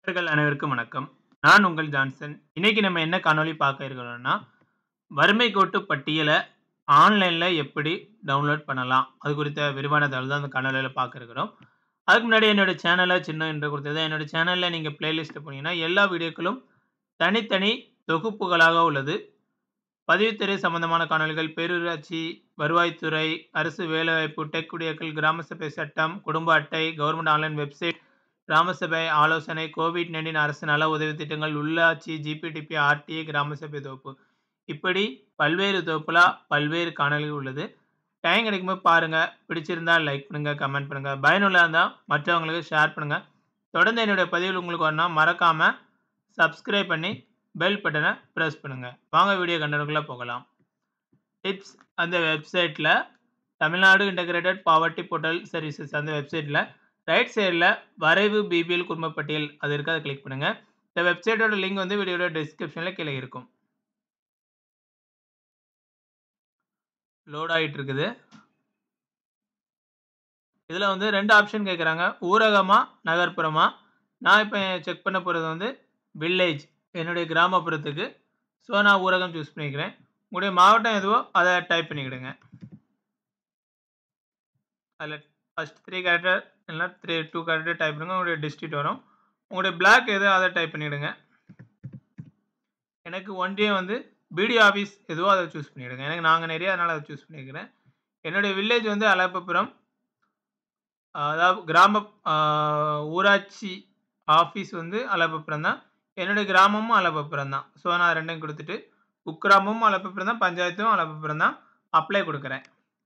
நண்பர்கள் அனைவருக்கும் வணக்கம். நான் உங்கள் ஜான்சன். இன்னைக்கு நம்ம என்ன காணொளி பார்க்க இருக்கிறோம்னா, வறுமை கோட்டு பட்டியல ஆன்லைன்ல எப்படி டவுன்லோட் பண்ணலாம்? அது குறித்த விரிவான தகவல் தான் இந்த காணொளியில பார்க்க இருக்கிறோம். அதுக்கு முன்னாடி என்னோட சேனல சின்ன இன்ட்ரோ குடுத்தது. என்னோட சேனல்ல நீங்க பிளேலிஸ்ட் போனீங்கன்னா, எல்லா வீடியோக்களும் தனித்தனி தொகுப்புகளாக உள்ளது. பதிவுத்துறை சம்பந்தமான காணொளிகள், பேரூராட்சி, வருவாய்த்துறை, அரசு வேலைவாய்ப்பு, டெக் குடியாக்கள், கிராம சபை சட்டம், குடும்ப அட்டை, கவர்ன்மென்ட் ஆன்லைன் வெப்சைட், கிராம சபை ஆலோசனை, கோவிட்-19 அரசு நல உதவி திட்டங்கள், உள்ளாட்சி, ஜிபிடிபி, ஆர்டிஏ, கிராம சபை தொகுப்பு. இப்படி பல்வேறு தொகுப்புல பல்வேறு காணொளிகள் உள்ளது. டைம் கிடைக்கும்போது பாருங்க. பிடிச்சிருந்தா லைக் பண்ணுங்க, கமெண்ட் பண்ணுங்க. பயனுள்ளதா இருந்தா மற்றவங்களுக்கு ஷேர் பண்ணுங்க. தொடர்ந்து என்னுடைய பதிவுகள் உங்களுக்கு வரணும்னா மறக்காம சப்ஸ்கிரைப் பண்ணி பெல் பட்டன பிரஸ் பண்ணுங்க. வாங்க வீடியோ கண்டென்ட்குள்ள போகலாம். டிப்ஸ் அந்த வெப்சைட்ல Tamil Nadu integrated poverty portal services அந்த வெப்சைட்ல ரைட் சைடுல வரைவு பிபிஎல் குடும்ப பட்டியல் அது இருக்கு. அத கிளிக் பண்ணுங்க. இந்த வெப்சைட்டோட லிங்க் வந்து வீடியோட டிஸ்கிரிப்ஷன்ல கீழ இருக்கும். லோட் ஆயிட்டு இருக்குது. இதுல வந்து 2 ஆப்ஷன் கேட்கறாங்க. ஊரகமா, நகர்ப்புறமா? நான் இப்ப செக் பண்ண போறது வந்து வில்லேஜ். என்னுடைய கிராமப்புறத்துக்கு. ஸோ நான் ஊரகம் சூஸ் பண்ணிக்கிறேன். உங்களுடைய மாவட்டம் எதுவோ அத டைப் பண்ணிக்கிடுங்க. அதுல ஃபர்ஸ்ட் 3 கேரக்டர் இல்லனா 3 2 கேரக்டர் டைப் பண்ணுங்க. உங்களுடைய டிஸ்ட்ரிக்ட் வரும். உங்களுடைய பிளாக் எது அத டைப் பண்ணிடுங்க. எனக்கு ஒன்றியம் வந்து பிடிஓ ஆபீஸ் எதுவோ அத சூஸ் பண்ணிடுங்க. எனக்கு நாங்குநேரி அதனால அத சூஸ் பண்ணிக்கிறேன். என்னுடைய வில்லேஜ் வந்து அழகப்பபுரம். அதாவது கிராம அ ஊராட்சி ஆபீஸ் வந்து அழகப்பபுரம் தான். என்னுடைய கிராமமும் அழகப்பபுரம் தான். ஸோ நான் 2யும் குடுத்துட்டு, குக்கிராமமும் அழகப்பபுரம் தான், பஞ்சாயத்தும் அழகப்பபுரம் தான். அப்ளை குடுக்குறேன்.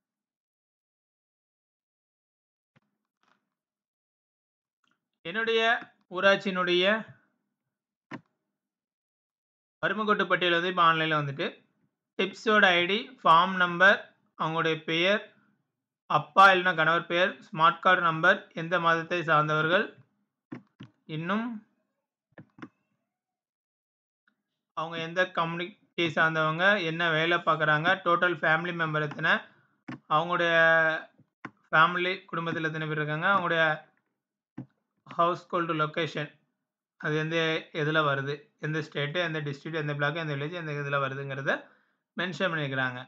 என்னுடைய ஊராட்சியினுடைய வறுமை கோட்டு பட்டியல் வந்து இப்ப ஆன்லைன்ல வந்துட்டு, டிப்ஸோட ஐடி, ஃபார்ம் நம்பர், அவங்களுடைய பெயர், அப்பா இல்லன்னா கணவர் பெயர், ஸ்மார்ட் கார்டு நம்பர், எந்த மதத்தை சார்ந்தவர்கள், இன்னும் அவங்க எந்த கம்யூனிட்டியை சார்ந்தவங்க, என்ன வேலை பார்க்குறாங்க, டோட்டல் ஃபேமிலி மெம்பர் எத்தன, அவங்களுடைய ஃபேமிலி குடும்பத்தில எத்தன பேர் இருக்காங்க, அவங்களுடைய ஹவுஸ்ஹோல்ட் லொகேஷன் அது எந்த எதுல வருது, எந்த ஸ்டேட், எந்த டிஸ்ட்ரிக்ட், எந்த பிளாக், எந்த வில்லேஜ், எந்த இதுல வருதுங்கிறத மென்ஷன் பண்ணியிருக்கிறாங்க.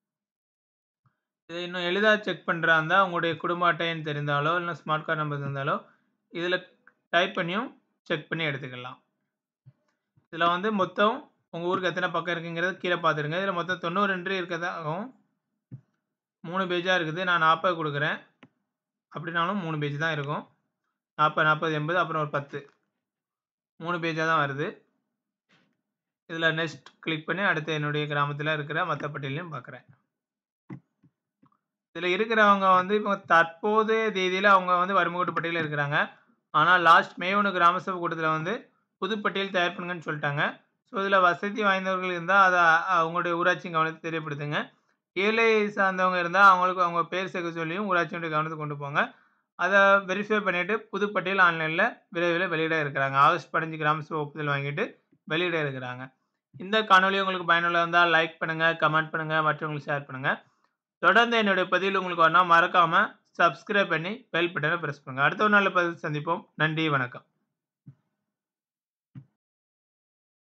இத இன்னும் எளிதா செக் பண்றதா இருந்தா, உங்களுடைய குடும்ப அட்டை எண் தெரிந்தாலோ, இல்ல ஸ்மார்ட் கார்டு நம்பர் தெரிந்தாலோ, இதுல டைப் பண்ணியும் செக் பண்ணி எடுத்துக்கலாம். இதுல வந்து மொத்தம் உங்க ஊருக்கு எத்தன பக்கம் இருக்குங்கிறத கீழ பார்த்துருங்க. இதுல மொத்தம் 90 என்ட்ரி இருக்கதாகவும் 3 பேஜா இருக்குது. நான் 40 குடுக்குறேன். அப்படினாலும் 3 பேஜ் தான் இருக்கும். 40, 40, 80 அப்புறம் ஒரு 10. 3 பேஜா தான் வருது. இதுல நெக்ஸ்ட் கிளிக் பண்ணி அடுத்து என்னுடைய கிராமத்தில இருக்கிற மத்த பட்டியலையும் பார்க்குறேன். இதுல இருக்கிறவங்க வந்து இப்ப தற்போதைய தேதியில அவங்க வந்து வறுமை கோட்டு பட்டியல்ல இருக்கிறாங்க. ஆனா லாஸ்ட் மே 1 கிராம சபை கூட்டத்தில வந்து புது பட்டியல் தயார் பண்ணுங்கன்னு சொல்ட்டாங்க. ஸோ இதுல வசதி வாய்ந்தவர்கள் இருந்தா அத அவங்களுடைய ஊராட்சியின் கவனத்துக்கு தெரியப்படுத்துங்க. ஏழை சார்ந்தவங்க இருந்தா அவங்களுக்கு அவங்க பேர் சேர்க்க சொல்லியும் ஊராட்சியினுடைய கவனத்துக்கு கொண்டு போங்க. அத வெரிஃபை பண்ணிட்டு புது பட்டியல் ஆன்லைன்ல விரைவில வெளியிட இருக்கிறாங்க. ஆகஸ்ட் 15 கிராம சபை ஒப்புதல் வாங்கிட்டு வெளியிட இருக்கிறாங்க. இந்த காணொளி உங்களுக்கு பயனுள்ளதா இருந்தா லைக் பண்ணுங்க, கமெண்ட் பண்ணுங்க, மற்றவங்களுக்கு ஷேர் பண்ணுங்க. தொடர்ந்து என்னுடைய பதிவுகள் உங்களுக்கு வரணும்னா மறக்காம சப்ஸ்கிரைப் பண்ணி பெல் பட்டன பிரஸ் பண்ணுங்க. அடுத்த ஒரு நல்ல பதிவில் சந்திப்போம். நன்றி, வணக்கம்.